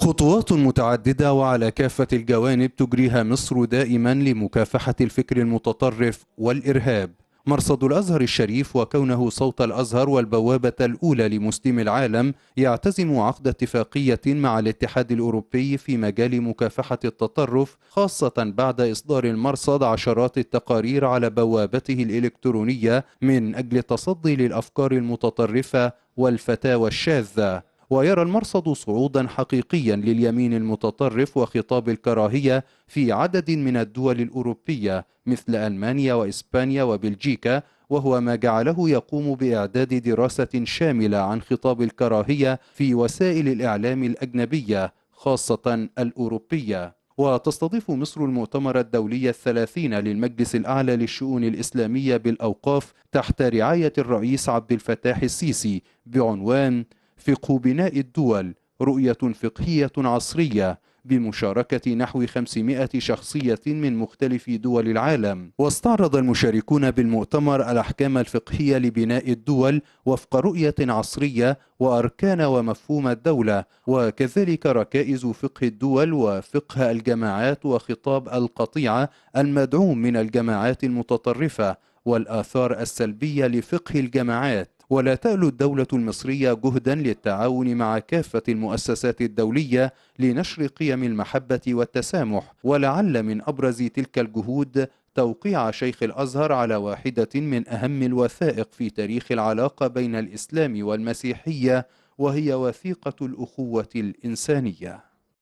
خطوات متعددة وعلى كافة الجوانب تجريها مصر دائما لمكافحة الفكر المتطرف والإرهاب مرصد الأزهر الشريف وكونه صوت الأزهر والبوابة الأولى لمسلم العالم يعتزم عقد اتفاقية مع الاتحاد الأوروبي في مجال مكافحة التطرف خاصة بعد إصدار المرصد عشرات التقارير على بوابته الإلكترونية من أجل التصدي للأفكار المتطرفة والفتاوى الشاذة ويرى المرصد صعودا حقيقيا لليمين المتطرف وخطاب الكراهية في عدد من الدول الأوروبية مثل ألمانيا وإسبانيا وبلجيكا وهو ما جعله يقوم بإعداد دراسة شاملة عن خطاب الكراهية في وسائل الإعلام الأجنبية خاصة الأوروبية وتستضيف مصر المؤتمر الدولي الثلاثين للمجلس الأعلى للشؤون الإسلامية بالأوقاف تحت رعاية الرئيس عبد الفتاح السيسي بعنوان فقه بناء الدول رؤية فقهية عصرية بمشاركة نحو 500 شخصية من مختلف دول العالم واستعرض المشاركون بالمؤتمر الأحكام الفقهية لبناء الدول وفق رؤية عصرية وأركان ومفهوم الدولة وكذلك ركائز فقه الدول وفقه الجماعات وخطاب القطيعة المدعوم من الجماعات المتطرفة والآثار السلبية لفقه الجماعات ولا تألو الدولة المصرية جهدا للتعاون مع كافة المؤسسات الدولية لنشر قيم المحبة والتسامح ولعل من أبرز تلك الجهود توقيع شيخ الأزهر على واحدة من أهم الوثائق في تاريخ العلاقة بين الإسلام والمسيحية وهي وثيقة الأخوة الإنسانية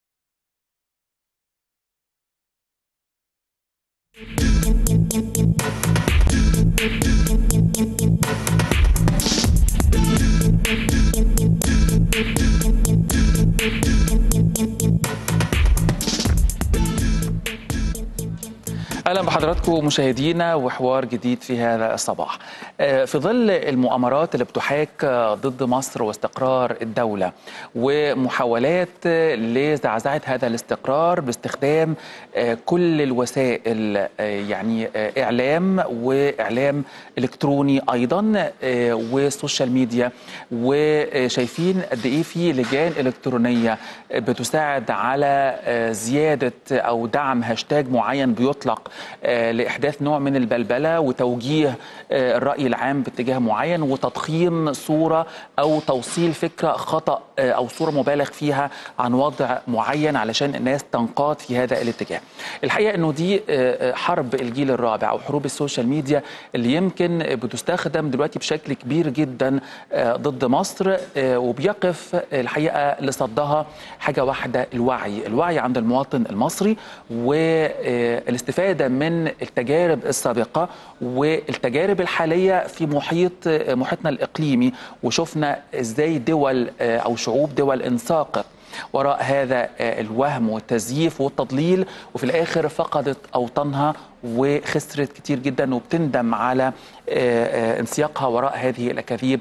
اهلا بحضراتكم مشاهدينا وحوار جديد في هذا الصباح. في ظل المؤامرات اللي بتحاك ضد مصر واستقرار الدوله ومحاولات لزعزعه هذا الاستقرار باستخدام كل الوسائل يعني اعلام واعلام الكتروني ايضا والسوشيال ميديا وشايفين قد ايه في لجان الكترونيه بتساعد على زياده او دعم هاشتاج معين بيطلق لاحداث نوع من البلبله وتوجيه الراي العام باتجاه معين وتضخيم صوره او توصيل فكره خطا او صوره مبالغ فيها عن وضع معين علشان الناس تنقاد في هذا الاتجاه. الحقيقه انه دي حرب الجيل الرابع او حروب السوشيال ميديا اللي يمكن بتستخدم دلوقتي بشكل كبير جدا ضد مصر وبيقف الحقيقه لصدها حاجه واحده الوعي، الوعي عند المواطن المصري والاستفاده من التجارب السابقه والتجارب الحاليه في محيط محيطنا الاقليمي وشفنا ازاي دول او شعوب دول انساقت وراء هذا الوهم والتزييف والتضليل وفي الاخر فقدت اوطانها وخسرت كتير جدا وبتندم على انسياقها وراء هذه الاكاذيب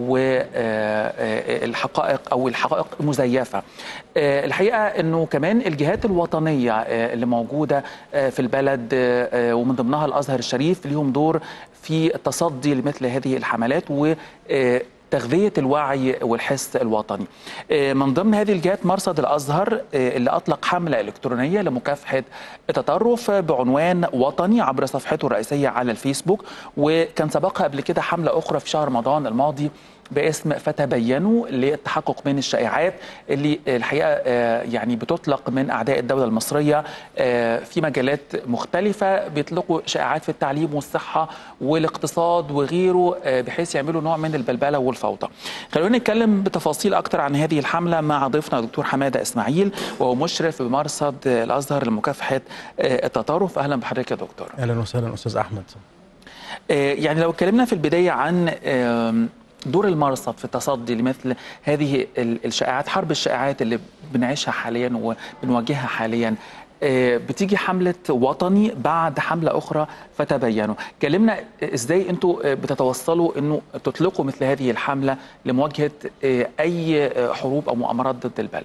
والحقائق او الحقائق المزيفه. الحقيقه انه كمان الجهات الوطنيه اللي موجوده في البلد ومن ضمنها الازهر الشريف ليهم دور في التصدي لمثل هذه الحملات و تغذية الوعي والحس الوطني من ضمن هذه الجهات مرصد الأزهر اللي أطلق حملة إلكترونية لمكافحة التطرف بعنوان وطني عبر صفحته الرئيسية على الفيسبوك وكان سبقها قبل كده حملة أخرى في شهر رمضان الماضي باسم فتبينوا للتحقق من الشائعات اللي الحقيقه يعني بتطلق من اعداء الدوله المصريه في مجالات مختلفه بيطلقوا شائعات في التعليم والصحه والاقتصاد وغيره بحيث يعملوا نوع من البلبله والفوضى. خلونا نتكلم بتفاصيل اكتر عن هذه الحمله مع ضيفنا دكتور حماده اسماعيل وهو مشرف بمرصد الازهر لمكافحه التطرف اهلا بحضرتك يا دكتور. اهلا وسهلا استاذ احمد. يعني لو اتكلمنا في البدايه عن دور المرصد في التصدي لمثل هذه الشائعات حرب الشائعات اللي بنعيشها حاليا وبنواجهها حاليا بتيجي حملة وطني بعد حملة أخرى فتبينوا كلمنا إزاي أنتوا بتتوصلوا أنه تطلقوا مثل هذه الحملة لمواجهة أي حروب أو مؤامرات ضد البلد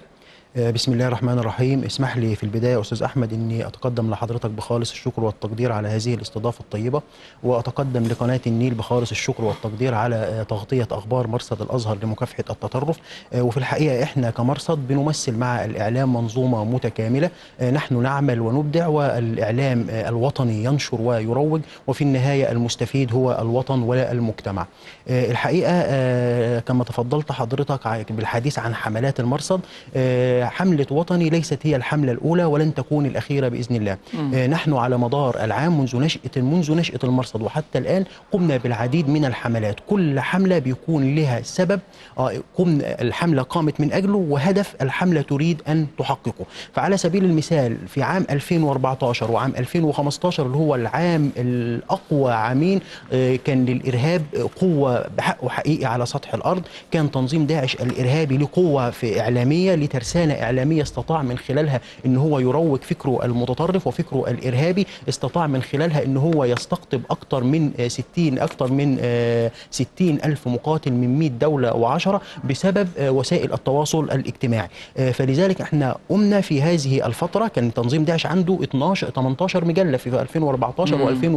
آه، بسم الله الرحمن الرحيم اسمح لي في البداية أستاذ أحمد أني أتقدم لحضرتك بخالص الشكر والتقدير على هذه الاستضافة الطيبة وأتقدم لقناة النيل بخالص الشكر والتقدير على آه، تغطية أخبار مرصد الأزهر لمكافحة التطرف آه، وفي الحقيقة إحنا كمرصد بنمثل مع الإعلام منظومة متكاملة آه، نحن نعمل ونبدع والإعلام آه، الوطني ينشر ويروج وفي النهاية المستفيد هو الوطن ولا المجتمع آه، الحقيقة آه، كما تفضلت حضرتك ع- بالحديث عن حملات المرصد آه، حملة وطني ليست هي الحملة الأولى ولن تكون الأخيرة بإذن الله آه، نحن على مدار العام منذ نشأة منذ نشأة المرصد وحتى الآن قمنا بالعديد من الحملات كل حملة بيكون لها سبب آه، قمنا الحملة قامت من أجله وهدف الحملة تريد أن تحققه فعلى سبيل المثال في عام 2014 وعام 2015 اللي هو العام الأقوى عامين آه، كان للإرهاب قوة بحقه حقيقي على سطح الأرض كان تنظيم داعش الإرهابي له قوة في إعلامية لترسانة إعلامية استطاع من خلالها أن هو يروج فكره المتطرف وفكره الإرهابي استطاع من خلالها أن هو يستقطب أكثر من آه، 60 أكثر من آه، 60 ألف مقاتل من 100 دولة وعشرة بسبب آه، وسائل التواصل الاجتماعي آه، فلذلك احنا قمنا في هذه الفترة كان تنظيم داعش عنده 12 18 مجلة في 2014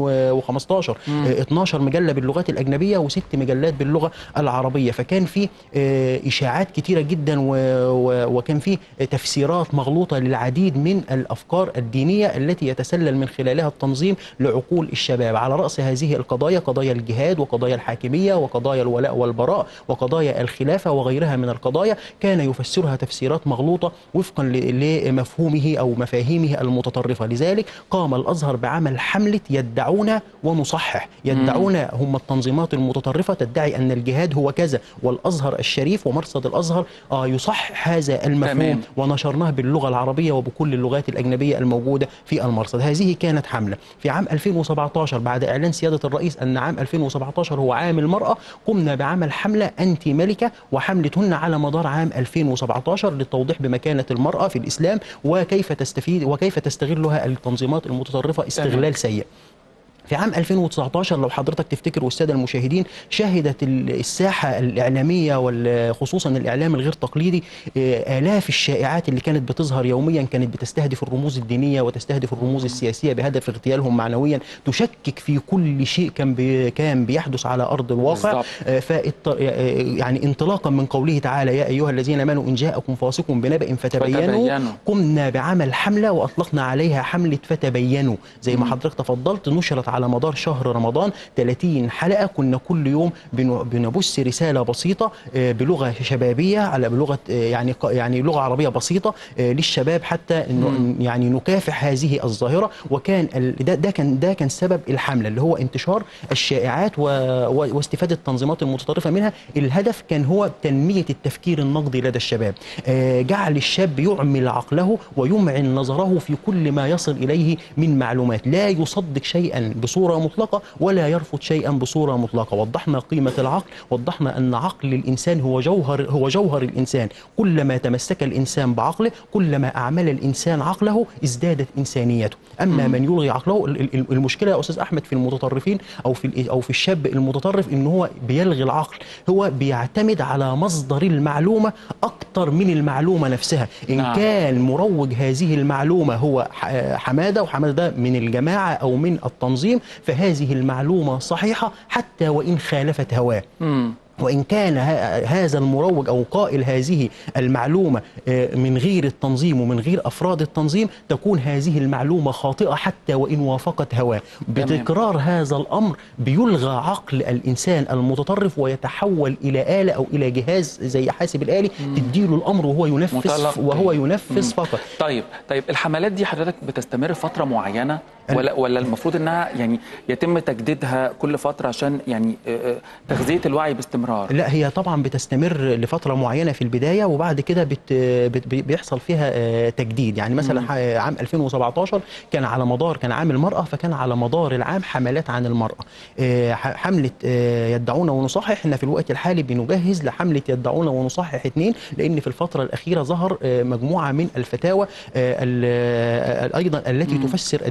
و2015 12 مجلة باللغات الأجنبية وست مجلات باللغة العربية فكان في آه، إشاعات كتيرة جدا و- و- وكان في تفسيرات مغلوطة للعديد من الأفكار الدينية التي يتسلل من خلالها التنظيم لعقول الشباب على رأس هذه القضايا قضايا الجهاد وقضايا الحاكمية وقضايا الولاء والبراء وقضايا الخلافة وغيرها من القضايا كان يفسرها تفسيرات مغلوطة وفقا ل- لمفهومه أو مفاهيمه المتطرفة لذلك قام الأزهر بعمل حملة يدعون ونصحح يدعون هم التنظيمات المتطرفة تدعي أن الجهاد هو كذا والأزهر الشريف ومرصد الأزهر آه يصحح هذا المفهوم تمام. ونشرناه باللغة العربية وبكل اللغات الأجنبية الموجودة في المرصد هذه كانت حملة في عام 2017 بعد إعلان سيادة الرئيس أن عام 2017 هو عام المرأة قمنا بعمل حملة أنتي ملكة وحملة هن على مدار عام 2017 للتوضيح بمكانة المرأة في الإسلام وكيف تستفيد وكيف تستغلها التنظيمات المتطرفة استغلال سيء في عام 2019 لو حضرتك تفتكر والساده المشاهدين شهدت ال- الساحه الاعلاميه وخصوصا الاعلام الغير تقليدي آه، الاف الشائعات اللي كانت بتظهر يوميا كانت بتستهدف الرموز الدينيه وتستهدف الرموز السياسيه بهدف اغتيالهم معنويا تشكك في كل شيء كان بي كان بيحدث على ارض الواقع بالضبط. آه، فالط- آه، يعني انطلاقا من قوله تعالى يا ايها الذين امنوا ان جاءكم فاسق بنبأ فتبينوا فتبينوا. قمنا بعمل حملة وأطلقنا عليها حملة فتبينوا زي ما حضرتك تفضلت نشرت على مدار شهر رمضان 30 حلقة كنا كل يوم بن- بنبث رسالة بسيطة آه، بلغة شبابية على بلغة آه، يعني ق- يعني لغة عربية بسيطة آه، للشباب حتى إنه يعني نكافح هذه الظاهرة وكان ال- ده ده كان ده كان سبب الحملة اللي هو انتشار الشائعات و- و- واستفادة التنظيمات المتطرفة منها الهدف كان هو تنمية التفكير النقدي لدى الشباب آه، جعل الشاب يعمل عقله ويمعن نظره في كل ما يصل إليه من معلومات لا يصدق شيئا بصورة مطلقة ولا يرفض شيئا بصورة مطلقة وضحنا قيمة العقل وضحنا أن عقل الإنسان هو جوهر هو جوهر الإنسان كلما تمسك الإنسان بعقله كلما أعمل الإنسان عقله ازدادت إنسانيته أما من يلغي عقله ال- ال- المشكلة يا أستاذ أحمد في المتطرفين أو في ال- أو في الشاب المتطرف إن هو بيلغي العقل هو بيعتمد على مصدر المعلومة أكتر من المعلومة نفسها إن نعم. كان مروج هذه المعلومة هو ح- حمادة وحمادة ده من الجماعة أو من التنظيم فهذه المعلومة صحيحة حتى وإن خالفت هواه مم. وإن كان ه- هذا المروج أو قائل هذه المعلومة آه، من غير التنظيم ومن غير أفراد التنظيم تكون هذه المعلومة خاطئة حتى وإن وافقت هواه بتكرار هذا الأمر بيلغى عقل الإنسان المتطرف ويتحول إلى آلة أو إلى جهاز زي حاسب الآلي تديله الأمر وهو ينفذ متلقي. وهو ينفذ مم. فقط طيب طيب الحملات دي حضرتك بتستمر فترة معينة ال- ولا ولا المفروض انها يعني يتم تجديدها كل فترة عشان يعني آه، آه، تغذية الوعي باستمرار لا هي طبعا بتستمر لفتره معينه في البدايه وبعد كده بت بت بيحصل فيها آه، تجديد يعني مثلا مم. ح- عام 2017 كان على مدار كان عام المراه فكان على مدار العام حملات عن المراه آه، ح- حمله آه، يدعون ونصحح احنا في الوقت الحالي بنجهز لحمله يدعون ونصحح اثنين لان في الفتره الاخيره ظهر آه، مجموعه من الفتاوى آه، ال- آه، ايضا التي مم. تفسر الدين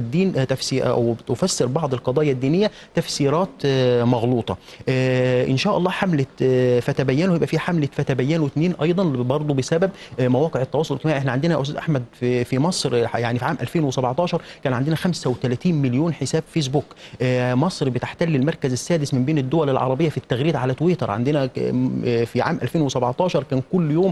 تفسير او بتفسر بعض القضايا الدينيه تفسيرات آه، مغلوطه آه، ان شاء الله حمله آه، فتبينوا يبقى في حمله فتبينوا اثنين ايضا برضه بسبب آه، مواقع التواصل الاجتماعي احنا عندنا يا استاذ احمد في في مصر آه، يعني في عام 2017 كان عندنا 35 مليون حساب فيسبوك آه، مصر بتحتل المركز السادس من بين الدول العربيه في التغريد على تويتر عندنا ك- م- آه، في عام 2017 كان كل يوم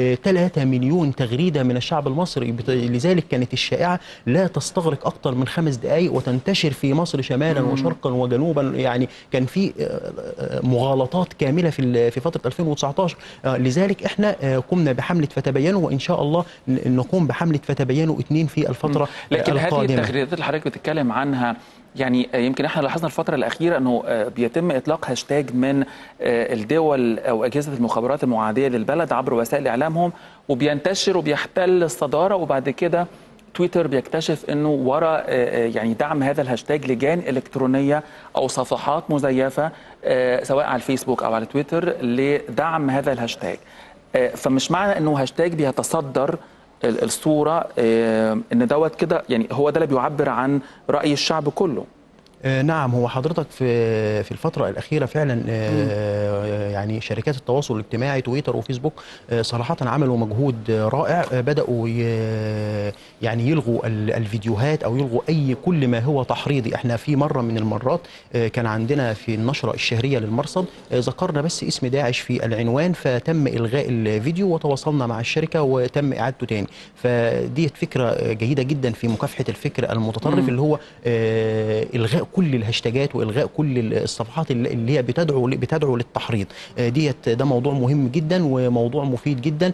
3 مليون تغريده من الشعب المصري بت- لذلك كانت الشائعه لا تستغرق اكثر من خمس دقائق وتنتشر في مصر شمالا وشرقا وجنوبا يعني كان في آه، آه، مغالطات كامله في ال- في فتره 2019 آه، لذلك احنا آه، قمنا بحمله فتبينوا وان شاء الله ن- نقوم بحمله فتبينوا اثنين في الفتره لكن هذه القادمه التغريدات اللي حضرتك بتتكلم عنها يعني آه، يمكن احنا لاحظنا الفترة الأخيرة أنه آه، بيتم إطلاق هاشتاج من آه، الدول أو أجهزة المخابرات المعادية للبلد عبر وسائل إعلامهم وبينتشر وبيحتل الصدارة وبعد كده تويتر بيكتشف انه وراء آه، آه، يعني دعم هذا الهاشتاج لجان الكترونيه او صفحات مزيفه آه، سواء على الفيسبوك او على تويتر لدعم هذا الهاشتاج آه، فمش معنى انه هاشتاج بيتصدر ال- الصوره آه، ان دوت كده يعني هو ده اللي بيعبر عن راي الشعب كله آه، نعم هو حضرتك في في الفترة الأخيرة فعلا آه، يعني شركات التواصل الاجتماعي تويتر وفيسبوك آه، صراحة عملوا مجهود آه، رائع آه، بدأوا ي- يعني يلغوا ال- الفيديوهات أو يلغوا أي كل ما هو تحريضي احنا في مرة من المرات آه، كان عندنا في النشرة الشهرية للمرصد آه، ذكرنا بس اسم داعش في العنوان فتم إلغاء الفيديو وتواصلنا مع الشركة وتم إعادته تاني فديت فكرة آه، جيدة جدا في مكافحة الفكر المتطرف مم. اللي هو آه، الغاء كل الهاشتاجات والغاء كل الصفحات اللي اللي هي بتدعو بتدعو للتحريض آه، ديت ده موضوع مهم جدا وموضوع مفيد جدا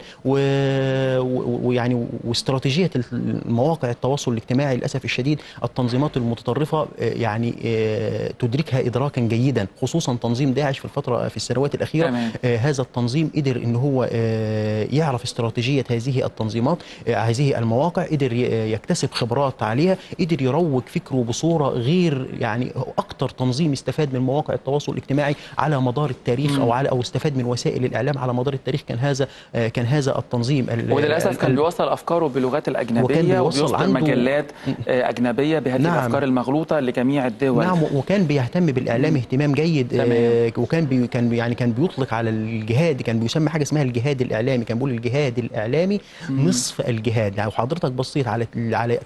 و- و- ويعني واستراتيجيه المواقع التواصل الاجتماعي للاسف الشديد التنظيمات المتطرفه آه، يعني آه، تدركها ادراكا جيدا خصوصا تنظيم داعش في الفتره في السنوات الاخيره تمام. آه، هذا التنظيم قدر ان هو آه، يعرف استراتيجيه هذه التنظيمات آه، هذه المواقع قدر ي- يكتسب خبرات عليها قدر يروج فكره بصوره غير يعني اكتر تنظيم استفاد من مواقع التواصل الاجتماعي على مدار التاريخ مم. او على او استفاد من وسائل الاعلام على مدار التاريخ كان هذا آه، كان هذا التنظيم ال- وللاسف كان ال- بيوصل افكاره باللغات وكان الاجنبيه بيوصل وبيصدر عنده- مجلات آه، اجنبيه بهذه نعم. الافكار المغلوطه لجميع الدول نعم وكان بيهتم بالاعلام اهتمام جيد تمام. آه، وكان بي كان بي يعني كان بيطلق على الجهاد كان بيسمى حاجه اسمها الجهاد الاعلامي كان بيقول الجهاد الاعلامي نصف الجهاد لو حضرتك بصيت على على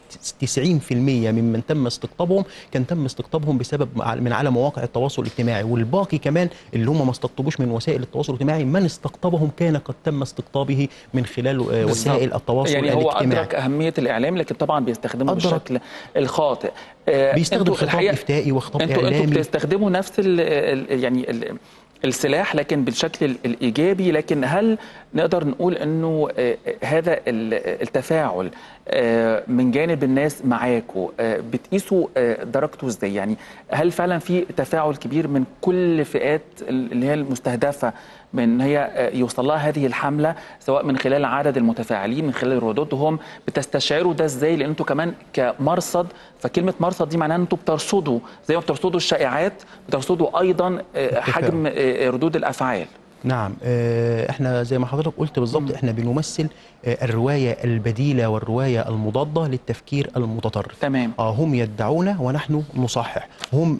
90% ممن تم استقطابهم كان تم استقطابهم بسبب من على مواقع التواصل الاجتماعي والباقي كمان اللي هم ما استقطبوش من وسائل التواصل الاجتماعي من استقطبهم كان قد تم استقطابه من خلال آه، بالظبط. وسائل التواصل يعني هو الاجتماعي ادرك اهميه الاعلام لكن طبعا بيستخدمه أدرك. بالشكل الخاطئ آه، بيستخدم انتوا خطاب الحقيقة- افتائي وخطاب انتوا انتوا اعلامي بتستخدموا نفس ال ال يعني ال السلاح لكن بالشكل ال- الايجابي لكن هل نقدر نقول انه آه، هذا ال- التفاعل آه، من جانب الناس معاكوا آه، بتقيسوا آه، درجته ازاي يعني هل فعلا في تفاعل كبير من كل فئات اللي هي المستهدفه من ان هي آه، يوصل لها هذه الحمله سواء من خلال عدد المتفاعلين من خلال ردودهم بتستشعروا ده ازاي لان انتوا كمان كمرصد فكلمه مرصد دي معناها ان انتوا بترصدوا زي ما بترصدوا الشائعات بترصدوا ايضا آه، حجم آه، ردود الافعال نعم آه، احنا زي ما حضرتك قلت بالظبط احنا بنمثل آه، الروايه البديله والروايه المضاده للتفكير المتطرف تمام آه هم يدعون ونحن نصحح هم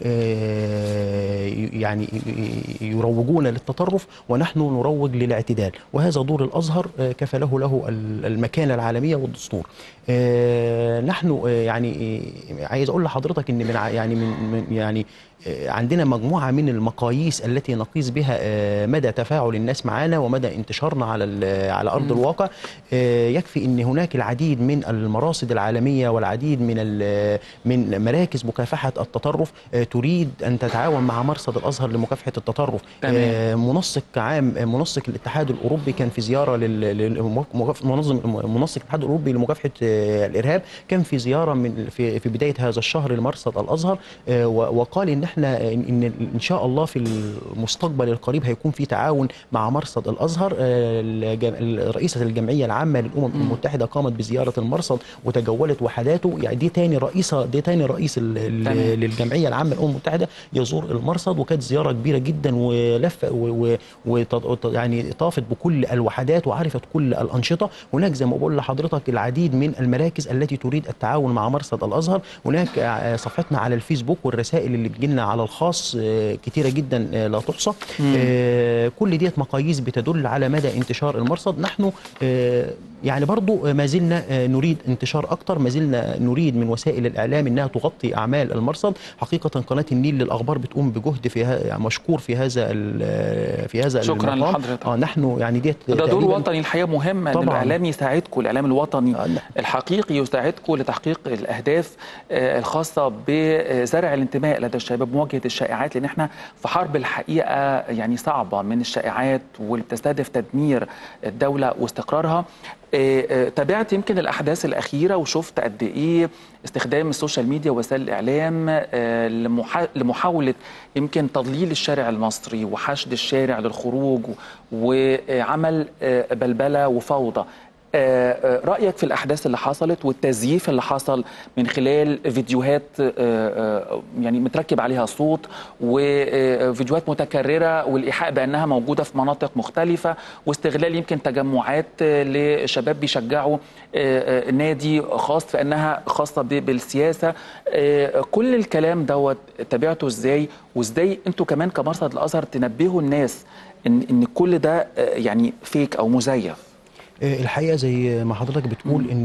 آه، يعني يروجون للتطرف ونحن نروج للاعتدال وهذا دور الازهر آه، كفله له ال- المكانه العالميه والدستور آه، نحن آه، يعني آه، عايز اقول لحضرتك ان من ع- يعني من من- يعني آه، عندنا مجموعه من المقاييس التي نقيس بها آه، مدى تفاعل الناس معنا ومدى انتشارنا على ال- على ارض الواقع آه، يكفي ان هناك العديد من المراصد العالميه والعديد من ال- من مراكز مكافحه التطرف آه، تريد ان تتعاون مع مرصد الازهر لمكافحه التطرف تمام. آه، منسق عام آه، منسق الاتحاد الاوروبي كان في زياره لل- لل- مكاف- منظم منسق الاتحاد الاوروبي لمكافحه آه، الارهاب كان في زياره من في في بدايه هذا الشهر لمرصد الازهر آه، و- وقال ان احنا احنا ان ان ان شاء الله في المستقبل القريب هيكون في تعاون مع مرصد الازهر آه، الج- رئيسه الجمعيه العامه للامم المتحده قامت بزياره المرصد وتجولت وحداته يعني دي تاني رئيسه دي تاني رئيس ال- ال- تمام. للجمعيه العامه للامم المتحده يزور المرصد وكانت زياره كبيره جدا ولف و- و- وت- وت- يعني طافت بكل الوحدات وعرفت كل الانشطه هناك زي ما بقول لحضرتك العديد من المراكز التي تريد التعاون مع مرصد الازهر هناك آه، صفحتنا على الفيسبوك والرسائل اللي بتجيلنا على الخاص آه، كتيره جدا آه، لا تحصى آه، كل ديت مقاييس بتدل على مدى انتشار المرصد نحن آه، يعني برضو آه، ما زلنا آه، نريد انتشار اكتر ما زلنا نريد من وسائل الاعلام انها تغطي اعمال المرصد حقيقه قناه النيل للاخبار بتقوم بجهد في ه- يعني مشكور في هذا ال- في هذا شكراً المقام. لحضرتك. اه نحن يعني ديت ده دور تقريباً- وطني الحقيقه مهم ان طبعاً. الاعلام يساعدكم الاعلام الوطني آه، الحقيقي يساعدكم لتحقيق الاهداف آه، الخاصه بزرع الانتماء لدى الشباب مواجهه الشائعات لان احنا في حرب الحقيقه يعني صعبه من الشائعات واللي بتستهدف تدمير الدوله واستقرارها آه، آه، تابعت يمكن الاحداث الاخيره وشفت قد ايه استخدام السوشيال ميديا ووسائل الاعلام آه، لمحا- لمحاوله يمكن تضليل الشارع المصري وحشد الشارع للخروج وعمل آه، بلبله وفوضى آه، آه، رأيك في الأحداث اللي حصلت والتزييف اللي حصل من خلال فيديوهات آه، آه، يعني متركب عليها صوت وفيديوهات متكررة والإيحاء بأنها موجودة في مناطق مختلفة واستغلال يمكن تجمعات آه، لشباب بيشجعوا آه، آه، نادي خاص في أنها خاصة ب- بالسياسة آه، كل الكلام دوت تابعته إزاي وإزاي أنتوا كمان كمرصد الأزهر تنبهوا الناس إن إن كل ده آه، يعني فيك أو مزيف آه، الحقيقه زي ما حضرتك بتقول ان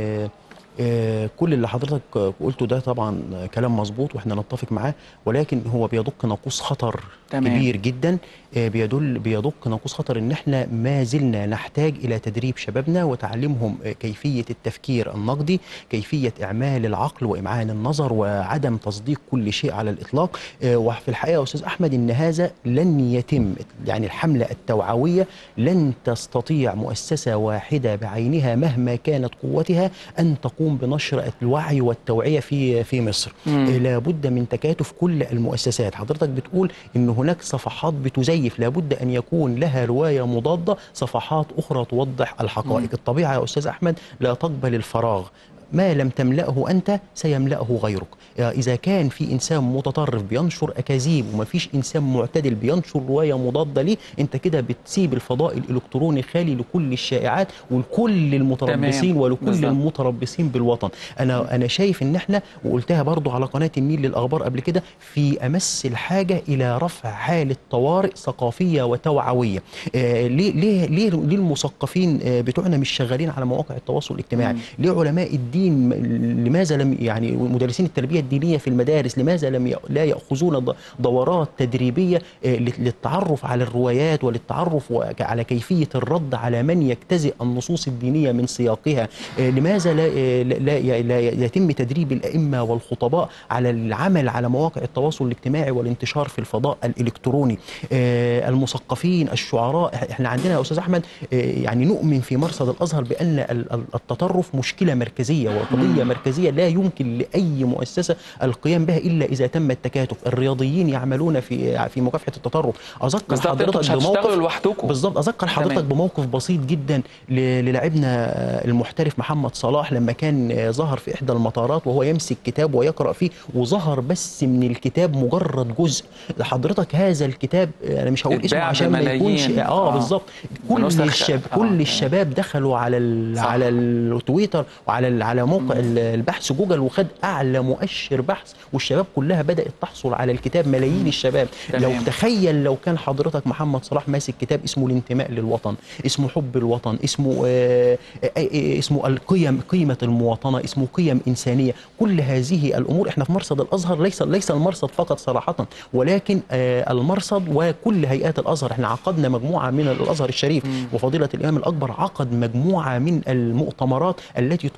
آه، كل اللي حضرتك قلته ده طبعا كلام مظبوط واحنا نتفق معاه ولكن هو بيدق ناقوس خطر تمام. كبير جدا آه، بيدل بيدق ناقوس خطر ان احنا ما زلنا نحتاج الى تدريب شبابنا وتعليمهم آه، كيفيه التفكير النقدي كيفيه اعمال العقل وامعان النظر وعدم تصديق كل شيء على الاطلاق آه، وفي الحقيقه يا استاذ احمد ان هذا لن يتم يعني الحمله التوعويه لن تستطيع مؤسسه واحده بعينها مهما كانت قوتها ان تقوم بنشر الوعي والتوعيه في في مصر مم. آه، لابد من تكاتف كل المؤسسات حضرتك بتقول ان هناك صفحات بتزيف لابد ان يكون لها روايه مضاده صفحات اخرى توضح الحقائق الطبيعه يا استاذ احمد لا تقبل الفراغ ما لم تملأه أنت سيملأه غيرك آه، إذا كان في إنسان متطرف بينشر أكاذيب وما فيش إنسان معتدل بينشر رواية مضادة ليه أنت كده بتسيب الفضاء الإلكتروني خالي لكل الشائعات ولكل المتربصين تمام. ولكل بالظبط. المتربصين بالوطن أنا أنا شايف إن إحنا وقلتها برضو على قناة النيل للأخبار قبل كده في أمس الحاجة إلى رفع حالة طوارئ ثقافية وتوعوية آه، ليه ليه ليه ليه المثقفين آه، بتوعنا مش شغالين على مواقع التواصل الاجتماعي مم. ليه علماء الدين م- لماذا لم يعني مدرسين التربيه الدينيه في المدارس لماذا لم ي- لا ياخذون ض- دورات تدريبيه آه، لل- للتعرف على الروايات وللتعرف وك- على كيفيه الرد على من يجتزئ النصوص الدينيه من سياقها آه، لماذا لا آه، لا لا- لا يتم تدريب الائمه والخطباء على العمل على مواقع التواصل الاجتماعي والانتشار في الفضاء الالكتروني آه، المثقفين الشعراء احنا عندنا يا استاذ احمد آه، يعني نؤمن في مرصد الازهر بان ال- ال- التطرف مشكله مركزيه وقضيه مركزيه لا يمكن لاي مؤسسه القيام بها الا اذا تم التكاتف الرياضيين يعملون في في مكافحه التطرف اذكر بالظبط انتوا حضرتك مش هتشتغلوا بموقف لوحدكم بالظبط اذكر حضرتك تمام. بموقف بسيط جدا ل- للاعبنا آه، المحترف محمد صلاح لما كان آه، ظهر في احدى المطارات وهو يمسك كتاب ويقرا فيه وظهر بس من الكتاب مجرد جزء حضرتك هذا الكتاب آه، انا مش هقول اسمه اتباع عشان ما بملايين. يكونش اه آه. بالظبط كل ونسخ- الشباب آه، كل يعني. الشباب دخلوا على ال صح. على التويتر وعلى ال- على موقع ال- البحث جوجل وخد اعلى مؤشر بحث والشباب كلها بدات تحصل على الكتاب ملايين الشباب تمام. لو تخيل لو كان حضرتك محمد صلاح ماسك كتاب اسمه الانتماء للوطن اسمه حب الوطن اسمه آه آه آه اسمه القيم قيمه المواطنه اسمه قيم انسانيه كل هذه الامور احنا في مرصد الازهر ليس ليس المرصد فقط صراحه ولكن آه المرصد وكل هيئات الازهر احنا عقدنا مجموعه من الازهر الشريف وفضيله الامام الاكبر عقد مجموعه من المؤتمرات التي ترسخ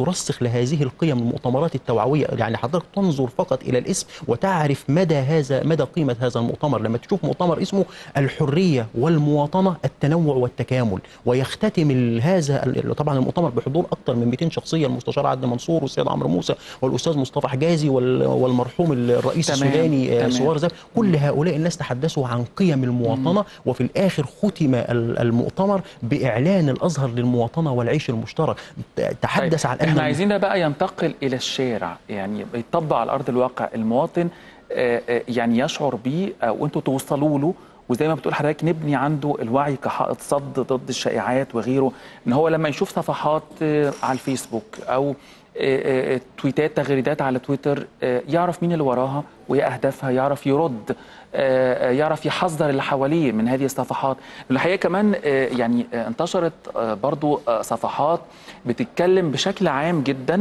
مثل هذه القيم المؤتمرات التوعويه يعني حضرتك تنظر فقط الى الاسم وتعرف مدى هذا مدى قيمه هذا المؤتمر لما تشوف مؤتمر اسمه الحريه والمواطنه التنوع والتكامل ويختتم ال- هذا ال- طبعا المؤتمر بحضور اكثر من 200 شخصيه المستشار عدلي منصور والسيد عمرو موسى والاستاذ مصطفى حجازي وال- والمرحوم الرئيس تمام، السوداني آه، تمام. سوار زاب كل هؤلاء الناس تحدثوا عن قيم المواطنه وفي الاخر ختم ال- المؤتمر باعلان الازهر للمواطنه والعيش المشترك ت- تحدث عن احنا ان عايزين ده بقى ينتقل الى الشارع يعني يطبق على ارض الواقع المواطن آه، آه، يعني يشعر بيه آه، وانتوا توصلوا له وزي ما بتقول حضرتك نبني عنده الوعي كحائط صد ضد الشائعات وغيره ان هو لما يشوف صفحات آه، على الفيسبوك او آه، آه، تويتات تغريدات على تويتر آه، يعرف مين اللي وراها وايه اهدافها يعرف يرد آه، آه، يعرف يحذر اللي حواليه من هذه الصفحات الحقيقه كمان آه، يعني آه، انتشرت آه، برضو آه، صفحات بتتكلم بشكل عام جدا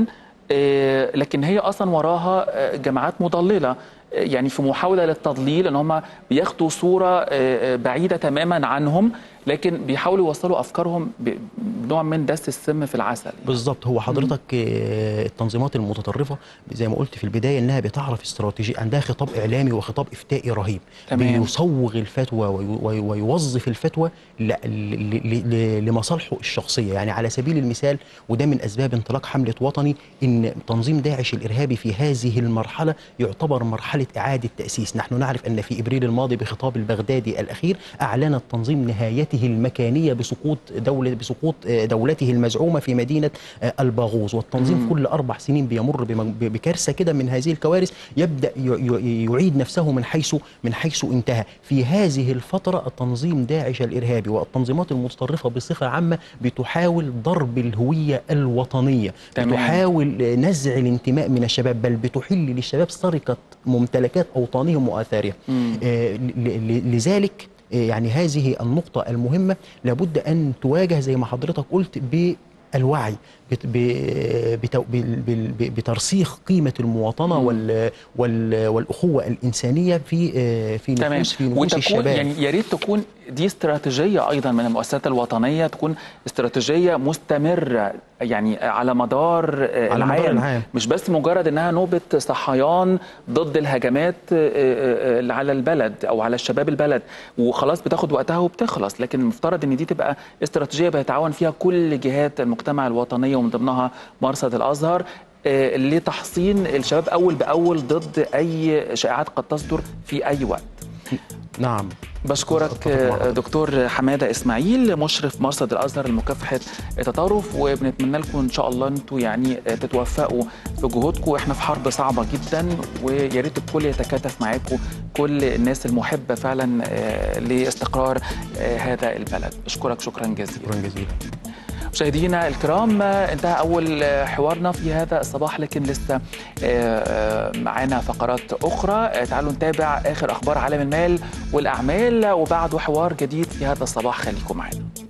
آه، لكن هي اصلا وراها آه، جماعات مضلله آه، يعني في محاوله للتضليل ان هم بياخدوا صوره آه، آه، بعيده تماما عنهم لكن بيحاولوا يوصلوا افكارهم ب- بنوع من دس السم في العسل يعني. بالظبط هو حضرتك آه، التنظيمات المتطرفه زي ما قلت في البدايه انها بتعرف استراتيجي عندها خطاب اعلامي وخطاب افتائي رهيب تمام. بيصوغ الفتوى وي- وي- ويوظف الفتوى ل- ل- ل- ل- لمصالحه الشخصيه يعني على سبيل المثال وده من اسباب انطلاق حمله وطني ان تنظيم داعش الارهابي في هذه المرحله يعتبر مرحله اعاده تاسيس نحن نعرف ان في ابريل الماضي بخطاب البغدادي الاخير اعلن التنظيم نهايته المكانيه بسقوط دوله بسقوط آه، دولته المزعومه في مدينه آه، الباغوز والتنظيم مم. كل اربع سنين بيمر بم- ب- بكارثه كده من هذه الكوارث يبدا ي- ي- يعيد نفسه من حيث من حيث انتهى في هذه الفتره التنظيم داعش الارهابي والتنظيمات المتطرفه بصفه عامه بتحاول ضرب الهويه الوطنيه تمام. بتحاول آه، نزع الانتماء من الشباب بل بتحل للشباب سرقه ممتلكات اوطانهم واثارهم مم. آه، ل- ل- لذلك آه، يعني هذه النقطة المهمة لابد أن تواجه زي ما حضرتك قلت بالوعي بت- ب- بتو- بال- بال- ب- بترسيخ قيمة المواطنة مم. وال وال والأخوة الإنسانية في آه، في تمام نفوس في نفوس وتكون الشباب يعني يا ريت تكون دي استراتيجيه ايضا من المؤسسات الوطنيه تكون استراتيجية مستمره يعني على مدار آه، على مدار العام العام. مش بس مجرد انها نوبه صحيان ضد الهجمات آه، آه، آه، على البلد او على الشباب البلد وخلاص بتاخد وقتها وبتخلص لكن المفترض ان دي تبقى استراتيجيه بيتعاون فيها كل جهات المجتمع الوطنيه ومن ضمنها مرصد الازهر آه، لتحصين الشباب اول باول ضد اي شائعات قد تصدر في اي وقت نعم بشكرك أتفق مع آه، حضرتك. دكتور حماده اسماعيل مشرف مرصد الازهر لمكافحه التطرف وبنتمنى لكم ان شاء الله انتم يعني آه، تتوفقوا في جهودكم احنا في حرب صعبه جدا ويا ريت الكل يتكاتف معاكم كل الناس المحبه فعلا آه، لاستقرار آه، هذا البلد بشكرك شكرا جزيلا شكرا جزيلا مشاهدينا الكرام آه، انتهى اول آه، حوارنا في هذا الصباح لكن لسه آه، آه، معانا فقرات اخرى آه، تعالوا نتابع اخر اخبار عالم المال والاعمال وبعده حوار جديد في هذا الصباح خليكم معنا